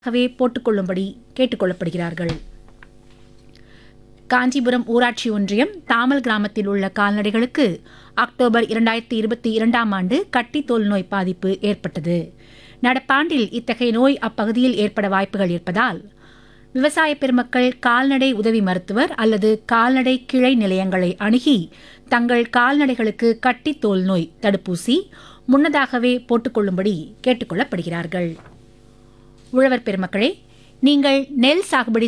ஆகவே போட்டுக்கொள்ளும்படி கேட்டுக்கொள்ளப்படுகிறார்கள் காஞ்சிபுரம் ஊராட்சி ஒன்றியம் தாமல் கிராமத்தில் உள்ள கால்நடைகளுக்கு அக்டோபர் இரண்டாயிரத்தி இருபத்தி இரண்டாம் ஆண்டு கட்டித்தோல் நோய் பாதிப்பு ஏற்பட்டது நடப்பாண்டில் இத்தகைய நோய் அப்பகுதியில் ஏற்பட வாய்ப்புகள் இருப்பதால் விவசாய பெருமக்கள் கால்நடை உதவி மருத்துவர் அல்லது கால்நடை கிளை நிலையங்களை அணுகி தங்கள் கால்நடைகளுக்கு கட்டித்தோல் நோய் தடுப்பூசி முன்னதாகவே போட்டுக்கொள்ளும்படி கேட்டுக்கொள்ளப்படுகிறார்கள் உழவர் பெருமக்களே நீங்கள் நெல் சாகுபடி